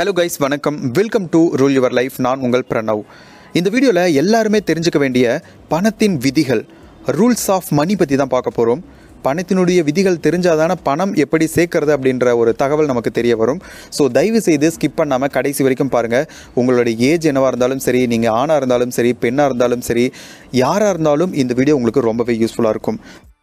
hello guys வணக்கம் welcome to rule your life நான் உங்கள் பிரணவ் இந்த வீடியோவில் எல்லாருமே தெரிஞ்சுக்க வேண்டிய பணத்தின் விதிகள் ரூல்ஸ் ஆஃப் மணி பற்றி தான் பார்க்க போகிறோம் பணத்தினுடைய விதிகள் தெரிஞ்சாதான பணம் எப்படி சேர்க்கறது அப்படின்ற ஒரு தகவல் நமக்கு தெரிய வரும் ஸோ தயவு செய்து ஸ்கிப் பண்ணாமல் கடைசி வரைக்கும் பாருங்கள் உங்களுடைய ஏஜ் என்னவாக இருந்தாலும் சரி நீங்கள் ஆணாக இருந்தாலும் சரி பெண்ணாக இருந்தாலும் சரி யாராக இருந்தாலும் இந்த வீடியோ உங்களுக்கு ரொம்பவே யூஸ்ஃபுல்லாக இருக்கும்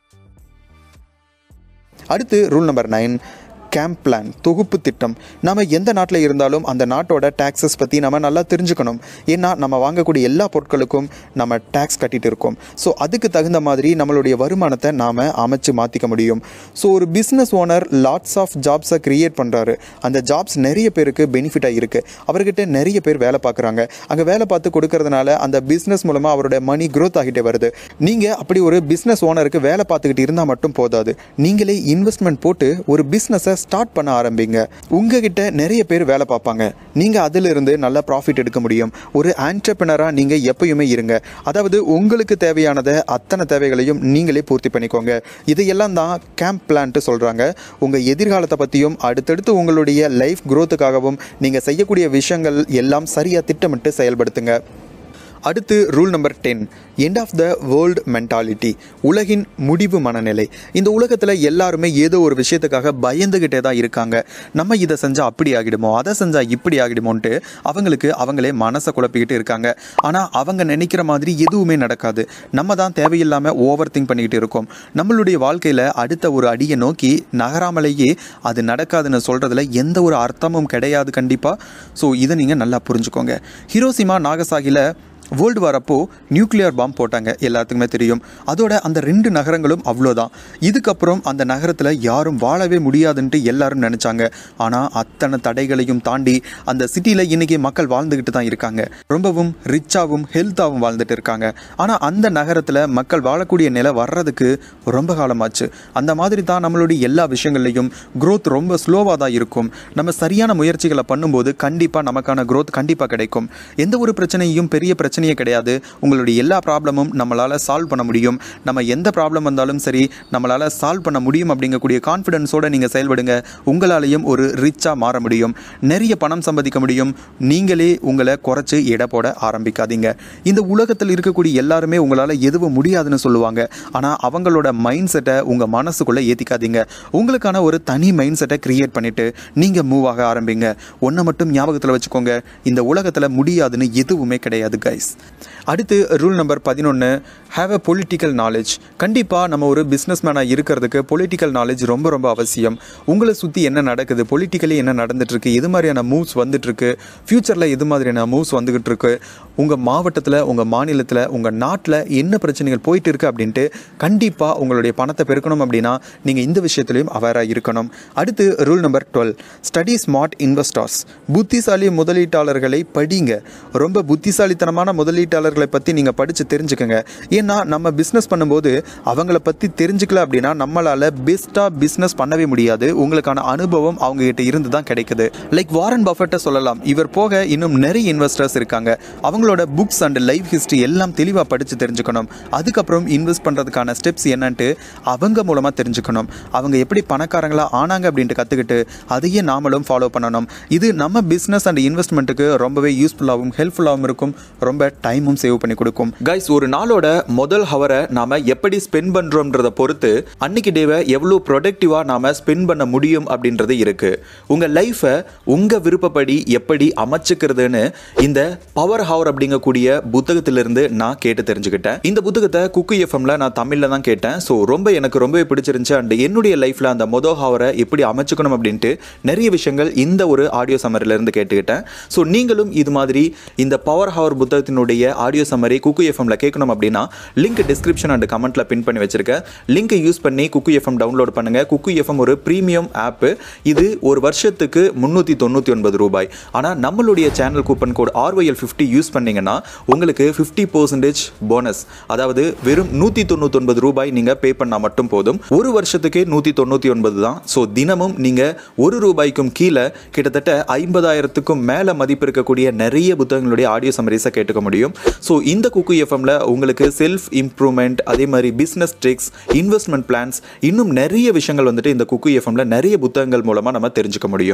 அடுத்து rule number nine game plan தொகுப்பு திட்டம் நம்ம எந்த நாட்டில் இருந்தாலும் அந்த நாட்டோட டேக்ஸஸ் பற்றி நம்ம நல்லா தெரிஞ்சுக்கணும் ஏன்னா நம்ம வாங்கக்கூடிய எல்லா பொருட்களுக்கும் நம்ம டேக்ஸ் கட்டிட்டு இருக்கோம் ஸோ அதுக்கு தகுந்த மாதிரி நம்மளுடைய வருமானத்தை நாம் அமைச்சு மாற்றிக்க முடியும் ஸோ ஒரு பிஸ்னஸ் ஓனர் லாட்ஸ் ஆஃப் ஜாப்ஸை க்ரியேட் பண்ணுறாரு அந்த ஜாப்ஸ் நிறைய பேருக்கு பெனிஃபிட்டாக இருக்குது அவர்கிட்ட நிறைய பேர் வேலை பார்க்குறாங்க அங்கே வேலை பார்த்து கொடுக்கறதுனால அந்த பிஸ்னஸ் மூலமாக அவரோட மணி growth ஆகிட்டே வருது நீங்கள் அப்படி ஒரு பிஸ்னஸ் ஓனருக்கு வேலை பார்த்துக்கிட்டு இருந்தால் மட்டும் போதாது நீங்களே இன்வெஸ்ட்மெண்ட் போட்டு ஒரு பிஸ்னஸை ஸ்டார்ட் பண்ண ஆரம்பிங்க உங்ககிட்ட நிறைய பேர் வேலை பார்ப்பாங்க நீங்கள் அதிலிருந்து நல்ல ப்ராஃபிட் எடுக்க முடியும் ஒரு ஆண்டர்பினராக நீங்கள் எப்பயுமே இருங்க அதாவது உங்களுக்கு தேவையானதை அத்தனை தேவைகளையும் நீங்களே பூர்த்தி பண்ணிக்கோங்க இதையெல்லாம் தான் கேம்ப் பிளான்ட்டு சொல்கிறாங்க உங்கள் எதிர்காலத்தை பற்றியும் அடுத்தடுத்து உங்களுடைய லைஃப் growth-க்காகவும் நீங்கள் செய்யக்கூடிய விஷயங்கள் எல்லாம் சரியாக திட்டமிட்டு செயல்படுத்துங்க அடுத்து rule number ten end of the world mentality உலகின் முடிவு மனநிலை இந்த உலகத்தில் எல்லாருமே ஏதோ ஒரு விஷயத்துக்காக பயந்துக்கிட்டே தான் இருக்காங்க நம்ம இதை செஞ்சால் அப்படி ஆகிடுமோ அதை செஞ்சால் இப்படி ஆகிடுமோன்ட்டு அவங்களுக்கு அவங்களே மனசை குழப்பிக்கிட்டு இருக்காங்க ஆனால் அவங்க நினைக்கிற மாதிரி எதுவுமே நடக்காது நம்ம தான் தேவையில்லாமல் ஓவர் திங்க் பண்ணிக்கிட்டு இருக்கோம் நம்மளுடைய வாழ்க்கையில் அடுத்த ஒரு அடியை நோக்கி நகராமலேயே அது நடக்காதுன்னு சொல்கிறதுல எந்த ஒரு அர்த்தமும் கிடையாது கண்டிப்பாக ஸோ இதை நீங்கள் நல்லா புரிஞ்சுக்கோங்க ஹிரோசிமா நாகசாகில வேர்ல்டு வார் அப்போ நியூக்ளியர் பாம் போட்டாங்க எல்லாத்துக்குமே தெரியும் அதோட அந்த ரெண்டு நகரங்களும் அவ்வளோதான் இதுக்கப்புறம் அந்த நகரத்தில் யாரும் வாழவே முடியாதுன்ட்டு எல்லாரும் நினச்சாங்க ஆனால் அத்தனை தடைகளையும் தாண்டி அந்த சிட்டியில் இன்னைக்கு மக்கள் வாழ்ந்துக்கிட்டு தான் இருக்காங்க ரொம்பவும் ரிச்சாகவும் ஹெல்த்தாகவும் வாழ்ந்துட்டு இருக்காங்க ஆனால் அந்த நகரத்தில் மக்கள் வாழக்கூடிய நிலை வர்றதுக்கு ரொம்ப காலமாச்சு அந்த மாதிரி தான் நம்மளுடைய எல்லா விஷயங்கள்லையும் growth ரொம்ப ஸ்லோவாக தான் இருக்கும் நம்ம சரியான முயற்சிகளை பண்ணும்போது கண்டிப்பாக நமக்கான growth கண்டிப்பாக கிடைக்கும் எந்த ஒரு பிரச்சனையும் பெரிய பிரச்சனையே கிடையாது உங்களுடைய எல்லா ப்ராப்ளமும் நம்மளால் சால்வ் பண்ண முடியும் நம்ம எந்த ப்ராப்ளம் வந்தாலும் சரி நம்மளால் சால்வ் பண்ண முடியும் அப்படிங்கக்கூடிய கான்ஃபிடென்ஸோடு நீங்கள் செயல்படுங்க உங்களாலேயும் ஒரு ரிச்சாக மாற முடியும் நிறைய பணம் சம்பாதிக்க முடியும் நீங்களே உங்களை குறைச்சி எடை போட ஆரம்பிக்காதீங்க இந்த உலகத்தில் இருக்கக்கூடிய எல்லாருமே உங்களால் எதுவும் முடியாதுன்னு சொல்லுவாங்க ஆனால் அவங்களோட மைண்ட் செட்டை உங்கள் மனசுக்குள்ளே ஏற்றிக்காதீங்க உங்களுக்கான ஒரு தனி மைண்ட் செட்டை க்ரியேட் பண்ணிவிட்டு நீங்கள் மூவ் ஆக ஆரம்பிங்க ஒன்றை மட்டும் ஞாபகத்தில் வச்சுக்கோங்க இந்த உலகத்தில் முடியாதுன்னு எதுவுமே கிடையாது கைஸ் அடுத்து ரூல் நம்பர் பதினொன்று ஹேவ் அ பொலிட்டிக்கல் நாலேஜ் கண்டிப்பாக நம்ம ஒரு பிஸ்னஸ் மேனாக இருக்கிறதுக்கு பொலிட்டிக்கல் நாலேஜ் ரொம்ப ரொம்ப அவசியம் உங்களை சுற்றி என்ன நடக்குது பொலிட்டிக்கலி என்ன நடந்துட்டுருக்கு எது மாதிரியான மூவ்ஸ் வந்துட்டுருக்கு ஃப்யூச்சரில் எது மாதிரியான மூவ்ஸ் வந்துகிட்டு இருக்கு உங்கள் மாவட்டத்தில் உங்கள் மாநிலத்தில் உங்கள் நாட்டில் என்ன பிரச்சனைகள் போயிட்டு இருக்கு அப்படின்ட்டு கண்டிப்பாக உங்களுடைய பணத்தை பெருக்கணும் அப்படின்னா நீங்கள் இந்த விஷயத்துலையும் அவேராக இருக்கணும் அடுத்து rule number twelve study smart investors புத்திசாலி முதலீட்டாளர்களை படிங்க ரொம்ப புத்திசாலித்தனமான முதலீட்டாளர்களை பற்றி நீங்கள் படித்து தெரிஞ்சுக்கங்க ஏன்னா நம்ம பிஸ்னஸ் பண்ணும்போது அவங்கள பற்றி தெரிஞ்சுக்கல அப்படின்னா நம்மளால் பெஸ்ட்டாக பிஸ்னஸ் பண்ணவே முடியாது உங்களுக்கான அனுபவம் அவங்க கிட்ட இருந்து தான் கிடைக்குது லைக் வாரன் பஃபெட்டை சொல்லலாம் இவர் போக இன்னும் நிறைய இன்வெஸ்டர்ஸ் இருக்காங்க அவங்களோட புக்ஸ் அண்ட் லைஃப் ஹிஸ்ட்ரி எல்லாம் தெளிவாக படித்து தெரிஞ்சுக்கணும் அதுக்கப்புறம் இன்வெஸ்ட் பண்ணுறதுக்கான ஸ்டெப்ஸ் என்னன்ட்டு அவங்க மூலமாக தெரிஞ்சுக்கணும் அவங்க எப்படி பணக்காரங்களா ஆனாங்க அப்படின்ட்டு கற்றுக்கிட்டு அதையே நாமளும் ஃபாலோ பண்ணணும் இது நம்ம பிஸ்னஸ் அண்ட் இன்வெஸ்ட்மெண்ட்டுக்கு ரொம்பவே யூஸ்ஃபுல்லாகவும் ஹெல்ப்ஃபுல்லாகவும் இருக்கும் ரொம்ப டைமும் சேவ் பண்ணி கொடுக்கும் கைஸ் ஒரு நாளோட முதல் ஹவரை நாம எப்படி ஸ்பெண்ட் பண்றோம்ன்றத பொறுத்து அன்னைக்கு டேவை எவ்வளோ ப்ரொடக்டிவா நாம ஸ்பெண்ட் பண்ண முடியும் அப்படின்றது இருக்கு உங்க லைஃபை உங்க விருப்பப்படி எப்படி அமைச்சுக்கிறதுன்னு இந்த பவர் ஹவர் அப்படிங்கக்கூடிய புத்தகத்திலிருந்து நான் கேட்டு தெரிஞ்சுக்கிட்டேன் இந்த புத்தகத்தை குக்கு எஃப்எம்ல நான் தமிழ்ல தான் கேட்டேன் ஸோ ரொம்ப எனக்கு ரொம்பவே பிடிச்சிருந்துச்சு அண்ட் என்னுடைய லைஃப்ல அந்த மொதல் ஹவரை எப்படி அமைச்சுக்கணும் அப்படின்ட்டு நிறைய விஷயங்கள் இந்த ஒரு ஆடியோ சம்மரில இருந்து கேட்டுக்கிட்டேன் ஸோ நீங்களும் இது மாதிரி இந்த பவர் ஹவர் புத்தகத்தினுடைய ஆடியோ சம்மரி குக்கு எஃப்எம்ல கேட்கணும் அப்படின்னா லிங்க் டிஸ்கிரிப்ஷன் அண்ட் கமெண்ட்ல பின் பண்ணி வச்சிருக்கேன் லிங்கை யூஸ் பண்ணி குக்கு எஃப்எம் டவுன்லோட் பண்ணுங்க குக்கு எஃப்எம் ஒரு ப்ரீமியம் ஆப் இது ஒரு வருஷத்துக்கு முந்நூற்றி தொண்ணூற்றி ஒன்பது ரூபாய் ஆனால் நம்மளுடைய channel coupon code ROL fifty use பண்ணீங்கன்னா உங்களுக்கு ஃபிஃப்டி பர்சன்டேஜ் போனஸ் அதாவது வெறும் நூற்றி தொண்ணூத்தொன்பது ரூபாய் நீங்கள் பே பண்ணால் மட்டும் போதும் ஒரு வருஷத்துக்கே நூற்றி தொண்ணூற்றி ஒன்பது தான் ஸோ தினமும் நீங்கள் ஒரு ரூபாய்க்கும் கீழே கிட்டத்தட்ட ஐம்பதாயிரத்துக்கும் மேலே மதிப்பு இருக்கக்கூடிய நிறைய புத்தகங்களுடைய ஆடியோ சமரிஸை கேட்டுக்க முடியும் ஸோ இந்த குக்கு எஃப்எம்ல உங்களுக்கு செல்ஃப் இம்ப்ரூவ்மெண்ட் அதே மாதிரி பிஸ்னஸ் ட்ரிக்ஸ் இன்வெஸ்ட்மெண்ட் பிளான்ஸ் இன்னும் நிறைய விஷயங்கள் வந்துட்டு இந்த குக்கு எஃப்எம்ல நிறைய புத்தகங்கள் மூலமாக நம்ம தெரிஞ்சுக்க முடியும்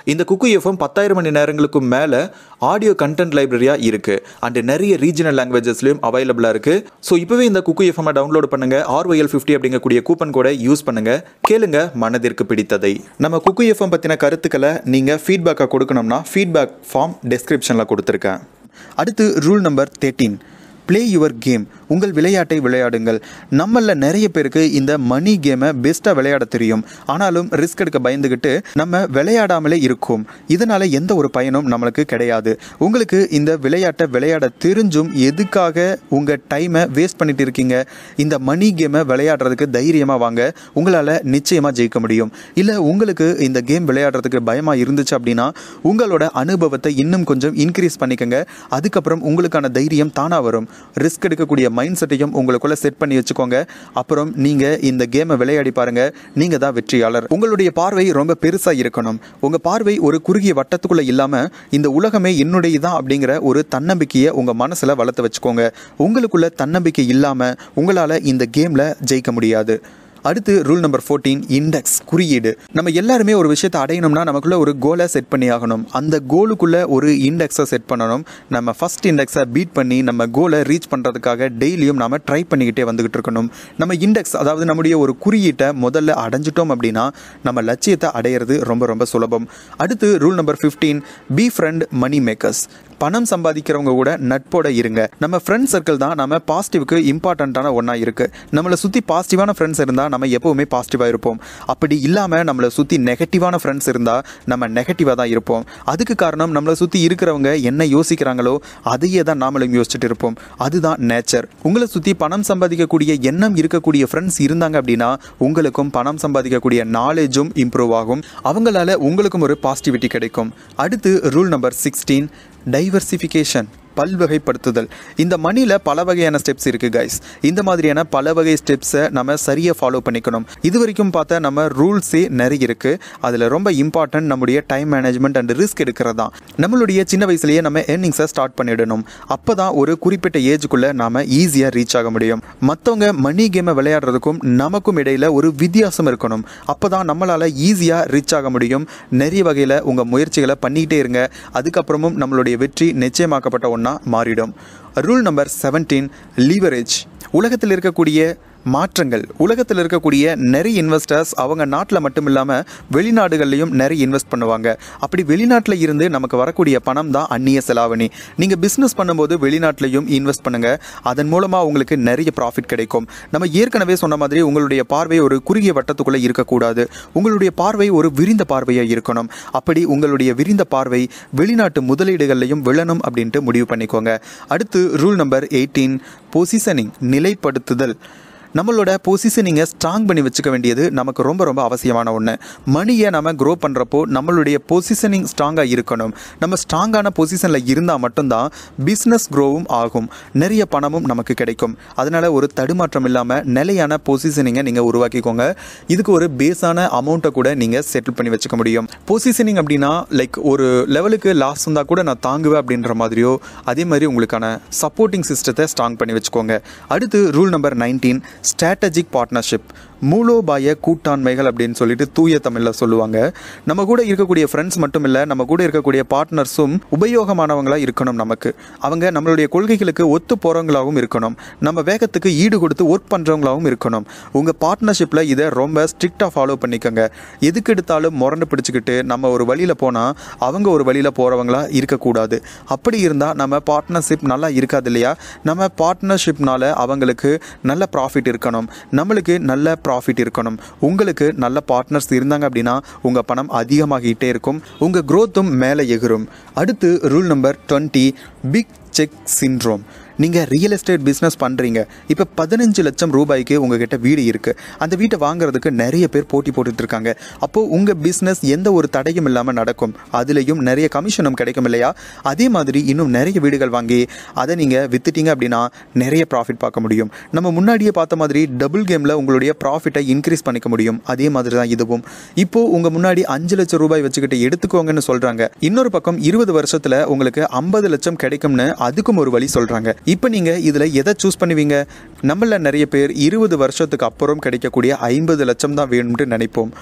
இந்த குக்கு எஃப்எம் பத்தாயிரம் மணி நேரங்களுக்கு மேலே ஆடியோ கண்டென்ட் லைப்ரரியாக இருக்குது அண்ட் நிறைய ரீஜனல் லாங்குவேஜஸ்லையும் அவைலபிளாக இருக்குது ஸோ இப்போவே இந்த குக்கு எஃப்எம் டவுன்லோட் பண்ணுங்கள் ஆர்ஒஎல் ஃபிஃப்டி அப்படிங்கக்கூடிய கூப்பன் கோடை யூஸ் பண்ணுங்கள் கேளுங்க மனதிற்கு பிடித்ததை நம்ம குக்கு எஃப்எம் பற்றின கருத்துக்களை நீங்கள் ஃபீட்பேக்காக கொடுக்கணும்னா ஃபீட்பேக் ஃபார்ம் டெஸ்கிரிப்ஷனில் கொடுத்துருக்கேன் அடுத்து rule number thirteen play your game உங்கள் விளையாட்டை விளையாடுங்கள் நம்மள நிறைய பேருக்கு இந்த மணி கேமை பெஸ்ட்டாக விளையாட தெரியும் ஆனாலும் ரிஸ்க் எடுக்க பயந்துக்கிட்டு நம்ம விளையாடாமலே இருக்கோம் இதனால் எந்த ஒரு பயனும் நம்மளுக்கு கிடையாது உங்களுக்கு இந்த விளையாட்டை விளையாட தெரிஞ்சும் எதுக்காக உங்கள் டைமை வேஸ்ட் பண்ணிட்டு இருக்கீங்க இந்த மணி கேமை விளையாடுறதுக்கு தைரியமாக வாங்க உங்களால் நிச்சயமாக ஜெயிக்க முடியும் இல்லை உங்களுக்கு இந்த கேம் விளையாடுறதுக்கு பயமாக இருந்துச்சு அப்படின்னா உங்களோட அனுபவத்தை இன்னும் கொஞ்சம் இன்க்ரீஸ் பண்ணிக்கோங்க அதுக்கப்புறம் உங்களுக்கான தைரியம் தானாக வரும் ரிஸ்க் எடுக்கக்கூடிய மைண்ட் செட்டையும் உங்களுக்குள்ள செட் பண்ணி வச்சுக்கோங்க அப்புறம் நீங்கள் இந்த கேமை விளையாடி பாருங்க நீங்கள் தான் வெற்றியாளர் உங்களுடைய பார்வை ரொம்ப பெருசாக இருக்கணும் உங்கள் பார்வை ஒரு குறுகிய வட்டத்துக்குள்ளே இல்லாமல் இந்த உலகமே என்னுடைய தான் அப்படிங்கிற ஒரு தன்னம்பிக்கையை உங்கள் மனசில் வளர்த்து வச்சுக்கோங்க உங்களுக்குள்ள தன்னம்பிக்கை இல்லாமல் உங்களால் இந்த கேமில் ஜெயிக்க முடியாது அடுத்து ரூல் நம்பர் ஃபோர்டீன் இண்டெக்ஸ் குறியீடு நம்ம எல்லாருமே ஒரு விஷயத்தை அடையணும்னா நமக்குள்ள ஒரு கோலை செட் பண்ணி ஆகணும் அந்த கோலுக்குள்ள ஒரு இண்டெக்ஸை செட் பண்ணணும் நம்ம ஃபர்ஸ்ட் இண்டெக்ஸை பீட் பண்ணி நம்ம கோலை ரீச் பண்ணுறதுக்காக டெய்லியும் நம்ம ட்ரை பண்ணிக்கிட்டே வந்துகிட்டு இருக்கணும் நம்ம இண்டெக்ஸ் அதாவது நம்முடைய ஒரு குறியீட்டை முதல்ல அடைஞ்சிட்டோம் அப்படின்னா நம்ம லட்சியத்தை அடையிறது ரொம்ப ரொம்ப சுலபம் அடுத்து rule number fifteen be friend money makers பணம் சம்பாதிக்கிறவங்க கூட நட்போட இருங்க நம்ம ஃப்ரெண்ட் சர்க்கிள் தான் நம்ம பாசிட்டிவ்க்கு இம்பார்ட்டண்ட்டான ஒன்றா இருக்குது நம்மளை சுற்றி பாசிட்டிவான ஃப்ரெண்ட்ஸ் இருந்தால் நம்ம எப்போவுமே பாசிட்டிவாக இருப்போம் அப்படி இல்லாமல் நம்மளை சுற்றி நெகட்டிவான ஃப்ரெண்ட்ஸ் இருந்தால் நம்ம நெகட்டிவாக தான் இருப்போம் அதுக்கு காரணம் நம்மளை சுற்றி இருக்கிறவங்க என்ன யோசிக்கிறாங்களோ அதையே தான் நாமளும் யோசிச்சுட்டு இருப்போம் அதுதான் நேச்சர் உங்களை சுற்றி பணம் சம்பாதிக்கக்கூடிய எண்ணம் இருக்கக்கூடிய ஃப்ரெண்ட்ஸ் இருந்தாங்க அப்படின்னா உங்களுக்கும் பணம் சம்பாதிக்கக்கூடிய நாலேஜும் இம்ப்ரூவ் ஆகும் அவங்களால உங்களுக்கும் ஒரு பாசிட்டிவிட்டி கிடைக்கும் அடுத்து ரூல் நம்பர் சிக்ஸ்டீன் டைவர்சிஃபிகேஷன் பல்வகைப்படுத்துதல் இந்த மணியில் பல வகையான ஸ்டெப்ஸ் இருக்குது கைஸ் இந்த மாதிரியான பல வகை ஸ்டெப்ஸை நம்ம சரியாக ஃபாலோ பண்ணிக்கணும் இது வரைக்கும் பார்த்தா நம்ம ரூல்ஸே நிறைய இருக்குது அதில் ரொம்ப இம்பார்ட்டன்ட் நம்முடைய டைம் மேனேஜ்மெண்ட் அண்ட் ரிஸ்க் எடுக்கிறது தான் நம்மளுடைய சின்ன வயசுலேயே நம்ம ஏர்னிங்ஸை ஸ்டார்ட் பண்ணிடணும் அப்போ தான் ஒரு குறிப்பிட்ட ஏஜுக்குள்ளே நாம் ஈஸியாக ரீச் ஆக முடியும் மற்றவங்க மணி கேமை விளையாடுறதுக்கும் நமக்கும் இடையில் ஒரு வித்தியாசம் இருக்கணும் அப்போ தான் நம்மளால் ஈஸியாக ரீச் ஆக முடியும் நிறைய வகையில் உங்கள் முயற்சிகளை பண்ணிக்கிட்டே இருங்க அதுக்கப்புறமும் நம்மளுடைய வெற்றி நிச்சயமாக்கப்பட்ட ஒன்றா மாறிடும் ரூல் நம்பர் செவன்டீன் லீவரேஜ் உலகத்தில் இருக்கக்கூடிய மாற்றங்கள் உலகத்தில் இருக்கக்கூடிய நிறைய இன்வெஸ்டர்ஸ் அவங்க நாட்டில் மட்டும் இல்லாமல் வெளிநாடுகள்லையும் நிறைய இன்வெஸ்ட் பண்ணுவாங்க அப்படி வெளிநாட்டில் இருந்து நமக்கு வரக்கூடிய பணம் தான் அந்நிய செலாவணி நீங்கள் பிஸ்னஸ் பண்ணும்போது வெளிநாட்டிலையும் இன்வெஸ்ட் பண்ணுங்கள் அதன் மூலமாக உங்களுக்கு நிறைய ப்ராஃபிட் கிடைக்கும் நம்ம ஏற்கனவே சொன்ன மாதிரி உங்களுடைய பார்வை ஒரு குறுகிய வட்டத்துக்குள்ளே இருக்கக்கூடாது உங்களுடைய பார்வை ஒரு விரிந்த பார்வையாக இருக்கணும் அப்படி உங்களுடைய விரிந்த பார்வை வெளிநாட்டு முதலீடுகள்லையும் விழணும் அப்படின்ட்டு முடிவு பண்ணிக்கோங்க அடுத்து ரூல் நம்பர் எயிட்டீன் பொசிஷனிங் நிலைப்படுத்துதல் நம்மளோட பொசிஷனிங்கை ஸ்ட்ராங் பண்ணி வச்சுக்க வேண்டியது நமக்கு ரொம்ப ரொம்ப அவசியமான ஒன்று மணியை நம்ம க்ரோ பண்ணுறப்போ நம்மளுடைய பொசிஷனிங் ஸ்ட்ராங்காக இருக்கணும் நம்ம ஸ்ட்ராங்கான பொசிஷனில் இருந்தால் மட்டும்தான் பிஸ்னஸ் க்ரோவும் ஆகும் நிறைய பணமும் நமக்கு கிடைக்கும் அதனால் ஒரு தடுமாற்றம் இல்லாமல் நிலையான பொசிஷனிங்கை நீங்கள் உருவாக்கிக்கோங்க இதுக்கு ஒரு பேஸான அமௌண்ட்டை கூட நீங்கள் செட்டில் பண்ணி வச்சுக்க முடியும் பொசிஷனிங் அப்படின்னா லைக் ஒரு லெவலுக்கு லாஸ் இருந்தால் கூட நான் தாங்குவேன் அப்படின்ற மாதிரியோ அதே மாதிரி உங்களுக்கான சப்போர்ட்டிங் சிஸ்டத்தை ஸ்ட்ராங் பண்ணி வச்சுக்கோங்க அடுத்து rule number nineteen strategic partnership மூலோபாய கூட்டாண்மைகள் அப்படின்னு சொல்லிட்டு தூய தமிழில் சொல்லுவாங்க நம்ம கூட இருக்கக்கூடிய ஃப்ரெண்ட்ஸ் மட்டும் இல்லை நம்ம கூட இருக்கக்கூடிய பார்ட்னர்ஸும் உபயோகமானவங்களாக இருக்கணும் நமக்கு அவங்க நம்மளுடைய கொள்கைகளுக்கு ஒத்து போகிறவங்களாகவும் இருக்கணும் நம்ம வேகத்துக்கு ஈடு கொடுத்து ஒர்க் பண்ணுறவங்களாகவும் இருக்கணும் உங்கள் பார்ட்னர்ஷிப்பில் இதை ரொம்ப ஸ்ட்ரிக்டாக ஃபாலோ பண்ணிக்கோங்க எதுக்கு எடுத்தாலும் முரண்டு பிடிச்சிக்கிட்டு நம்ம ஒரு வழியில் போனால் அவங்க ஒரு வழியில் போகிறவங்களா இருக்கக்கூடாது அப்படி இருந்தால் நம்ம பார்ட்னர்ஷிப் நல்லா இருக்காது இல்லையா நம்ம பார்ட்னர்ஷிப்னால அவங்களுக்கு நல்ல ப்ராஃபிட் இருக்கணும் நம்மளுக்கு நல்ல ப்ராஃபிட் இருக்கணும் உங்களுக்கு நல்ல பார்ட்னர்ஸ் இருந்தாங்க அப்படின்னா உங்கள் பணம் அதிகமாகிட்டே இருக்கும் உங்கள் growth-உம் மேலே எகிரும் அடுத்து rule number twenty big check syndrome நீங்கள் ரியல் எஸ்டேட் பிஸ்னஸ் பண்ணுறீங்க இப்போ பதினஞ்சு லட்சம் ரூபாய்க்கு உங்ககிட்ட வீடு இருக்குது அந்த வீட்டை வாங்குறதுக்கு நிறைய பேர் போட்டி போட்டுட்டு இருக்காங்க அப்போது உங்கள் பிஸ்னஸ் எந்த ஒரு தடையும் இல்லாமல் நடக்கும் அதுலேயும் நிறைய கமிஷனும் கிடைக்கும் இல்லையா அதே மாதிரி இன்னும் நிறைய வீடுகள் வாங்கி அதை நீங்கள் வித்துட்டீங்க அப்படின்னா நிறைய ப்ராஃபிட் பார்க்க முடியும் நம்ம முன்னாடியே பார்த்த மாதிரி டபுள் கேமில் உங்களுடைய ப்ராஃபிட்டை இன்க்ரீஸ் பண்ணிக்க முடியும் அதே மாதிரி தான் இதுவும் இப்போ உங்கள் முன்னாடி அஞ்சு லட்சம் ரூபாய் வச்சுக்கிட்டு எடுத்துக்கோங்கன்னு சொல்கிறாங்க இன்னொரு பக்கம் இருபது வருஷத்தில் உங்களுக்கு ஐம்பது லட்சம் கிடைக்கும்னு அதுக்கும் ஒரு வழி சொல்கிறாங்க இப்போ நீங்கள் இதில் எதை சூஸ் பண்ணுவீங்க நம்மள நிறைய பேர் இருபது வருஷத்துக்கு அப்புறம் கிடைக்கக்கூடிய ஐம்பது லட்சம் தான் வேணும்னு நினைப்போம்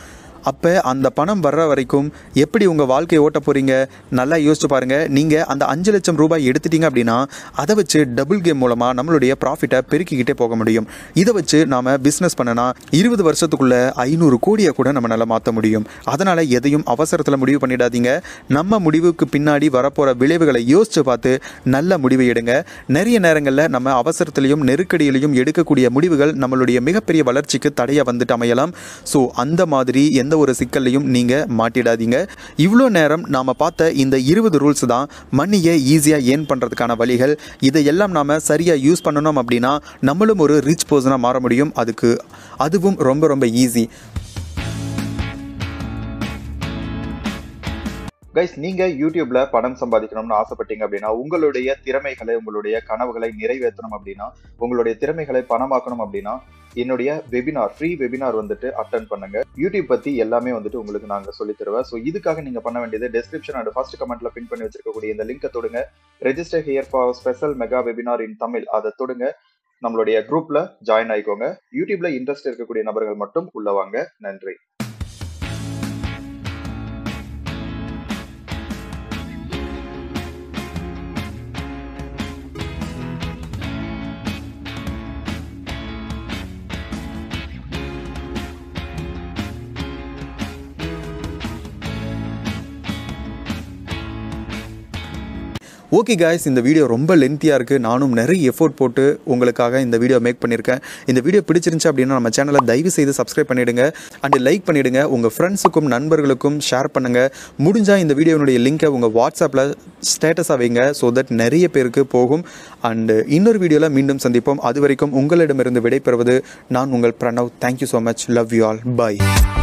அப்போ அந்த பணம் வர்ற வரைக்கும் எப்படி உங்கள் வாழ்க்கையை ஓட்ட போகிறீங்க நல்லா யோசிச்சு பாருங்கள் நீங்கள் அந்த அஞ்சு லட்சம் ரூபாய் எடுத்துட்டீங்க அப்படின்னா அதை வச்சு டபுள் கேம் மூலமாக நம்மளுடைய ப்ராஃபிட்டை பெருக்கிக்கிட்டே போக முடியும் இதை வச்சு நாம் பிஸ்னஸ் பண்ணனா இருபது வருஷத்துக்குள்ள ஐநூறு கோடியை கூட நம்மளால் மாற்ற முடியும் அதனால் எதையும் அவசரத்தில் முடிவு பண்ணிடாதீங்க நம்ம முடிவுக்கு பின்னாடி வரப்போகிற விளைவுகளை யோசித்து பார்த்து நல்ல முடிவு எடுங்க நிறைய நேரங்களில் நம்ம அவசரத்திலையும் நெருக்கடியிலையும் எடுக்கக்கூடிய முடிவுகள் நம்மளுடைய மிகப்பெரிய வளர்ச்சிக்கு தடையாக வந்துட்டு அமையலாம் ஸோ அந்த மாதிரி எந்த ஒரு சிக்கல்லையும் நீங்கள் மாட்டிடாதீங்க இவ்வளோ நேரம் நாம் பார்த்த இந்த இருபது ரூல்ஸ் தான் மணியை ஈஸியாக ஏர்ன் பண்ணுறதுக்கான வழிகள் இதையெல்லாம் நாம் சரியாக யூஸ் பண்ணணும் அப்படின்னா நம்மளும் ஒரு ரிச் பர்சனாக மாற முடியும் அதுக்கு அதுவும் ரொம்ப ரொம்ப ஈஸி கைஸ் நீங்க யூடியூப்ல பணம் சம்பாதிக்கணும்னு ஆசைப்பட்டீங்க அப்படின்னா உங்களுடைய திறமைகளை உங்களுடைய கனவுகளை நிறைவேற்றணும் அப்படின்னா உங்களுடைய திறமைகளை பணமாக்கணும் அப்படின்னா என்னுடைய வெபினார் ஃப்ரீ வெபினார் வந்துட்டு அட்டன் பண்ணுங்க யூடியூப் பத்தி எல்லாமே வந்துட்டு உங்களுக்கு நாங்க சொல்லி தருவேன் ஸோ இதுக்காக நீங்க பண்ண வேண்டியது டெஸ்கிரிப்ஷன் அண்ட் ஃபர்ஸ்ட் கமெண்ட்ல பின் பண்ணி வச்சிருக்கக்கூடிய இந்த லிங்கை தொடுங்க register here for special mega webinar in Tamil அதை தொடுங்க நம்மளுடைய குரூப்ல ஜாயின் ஆயிக்கோங்க யூடியூப்ல இன்ட்ரெஸ்ட் இருக்கக்கூடிய நபர்கள் மட்டும் உள்ள வாங்க நன்றி ஓகே காய்ஸ் இந்த வீடியோ ரொம்ப லென்த்தியாக இருக்குது நானும் நிறைய எஃபோர்ட் போட்டு உங்களுக்காக இந்த வீடியோ மேக் பண்ணியிருக்கேன் இந்த வீடியோ பிடிச்சிருந்துச்சு அப்படின்னா நம்ம சேனலை தயவு செய்து சப்ஸ்கிரைப் பண்ணிவிடுங்க அண்ட் லைக் பண்ணிவிடுங்க உங்கள் ஃப்ரெண்ட்ஸுக்கும் நண்பர்களுக்கும் ஷேர் பண்ணுங்கள் முடிஞ்சால் இந்த வீடியோனுடைய லிங்கை உங்கள் வாட்ஸ்அப்பில் ஸ்டேட்டஸாக வைங்க ஸோ தட் நிறைய பேருக்கு போகும் அண்டு இன்னொரு வீடியோவில் மீண்டும் சந்திப்போம் அது வரைக்கும் உங்களிடமிருந்து விடைபெறுவது நான் உங்கள் Pranav thank you so much love you all by